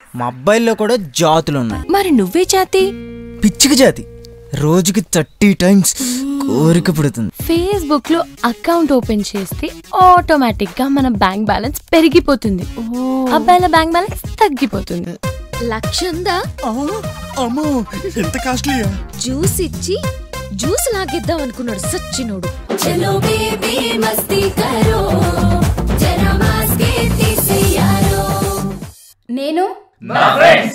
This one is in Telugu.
మా అబ్బాయిల్లో కూడా జాతులు ఉన్నాయి మరి నువ్వే జాతి పిచ్చికి జాతి రోజుకి థర్టీ టైమ్స్ కోరిక పుడుతుంది ఫేస్బుక్ లో అకౌంట్ ఓపెన్ చేస్తే ఆటోమేటిక్ గా మన బ్యాంక్ బ్యాలెన్స్ పెరిగిపోతుంది అబ్బాయిల బ్యాంక్ బ్యాలెన్స్ తగ్గిపోతుంది లక్ష ఉందా అమ్మో ఎంత కాస్ట్లీయా జ్యూస్ ఇచ్చి జ్యూస్ లాగేద్దాం అనుకున్నాడు సచ్చినోడు चलो बेबी मस्ती करो जरा मास्के తీసి నేను మా ఫ్రెండ్స్